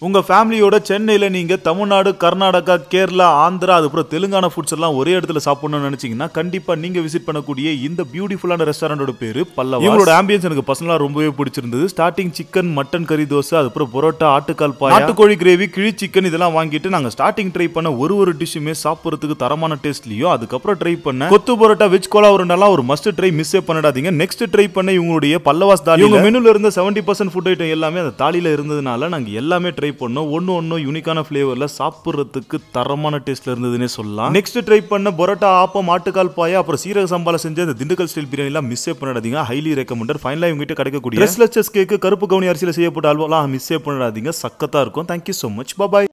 உங்க ஃபேமிலியோட சென்னையில நீங்க தமிழ்நாடு கர்நாடகா கேரளா ஆந்திரா அதுக்கப்புறம் தெலுங்கானா ஃபுட்ஸ் எல்லாம் ஒரே இடத்துல சாப்பிடணும்னு நினைச்சீங்கன்னா கண்டிப்பா நீங்க விசிட் பண்ணக்கூடிய இந்த பியூட்டிஃபுல்லான ரெஸ்டாரண்டோட பேரு பல்லவா இவங்களோட ஆம்பியன்ஸ் எனக்கு பர்சனலா ரொம்பவே பிடிச்சிருந்தது ஸ்டார்டிங் சிக்கன் மட்டன் கறி தோசை அதுக்கப்புறம் பரோட்டா ஆட்டுக்கால் பாய் நாட்டுக்கோழி கிரேவி கிழி சிக்கன் இதெல்லாம் வாங்கிட்டு நாங்க ஸ்டார்டிங் ட்ரை பண்ண ஒரு ஒரு டிஷ்ஷுமே சாப்பிடுறதுக்கு தரமான டேஸ்ட்லயும் அதுக்கப்புறம் ட்ரை பண்ண கொத்து பரோட்டா வெஜ் கோலா உருண்டெல்லாம் ஒரு மஸ்ட் ட்ரை மிஸ் பண்ணிடாதீங்க நெக்ஸ்ட் ட்ரை பண்ண இவங்களுடைய பல்லவாஸ் தாலி இவங்க மெனுல இருந்த செவன்டி பர்சன்ட் ஃபுட் ஐட்டம் எல்லாமே அந்த தாலியில இருந்ததுனால நாங்க எல்லாமே ட்ரை பண்ணோம் ஒன்னு ஒன்னு யூனிக்கான ஃபிளேவர்ல சாப்பிடுறதுக்கு தரமான டேஸ்ட்ல இருந்ததுன்னே சொல்லலாம் நெக்ஸ்ட் ட்ரை பண்ண பரோட்டா ஆப்பம் ஆட்டுக்கால் பாயா அப்புறம் சீரக சம்பால செஞ்ச அந்த திண்டுக்கல் ஸ்டைல் பிரியாணி எல்லாம் மிஸ் பண்ணிடாதீங்க ஹைலி ரெக்கமெண்டட் ஃபைனலா இவங்க கிட்ட கிடைக்கக்கூடிய ரெஸ்லெச்சஸ் கேக்கு கருப்பு கவுனி அரிசியில செய்யப்பட்ட அல்வாலாம் மிஸ் பண்ணிடாதீங்க சக்கத்தா இருக்கும் தேங்க்யூ so மச் பாய்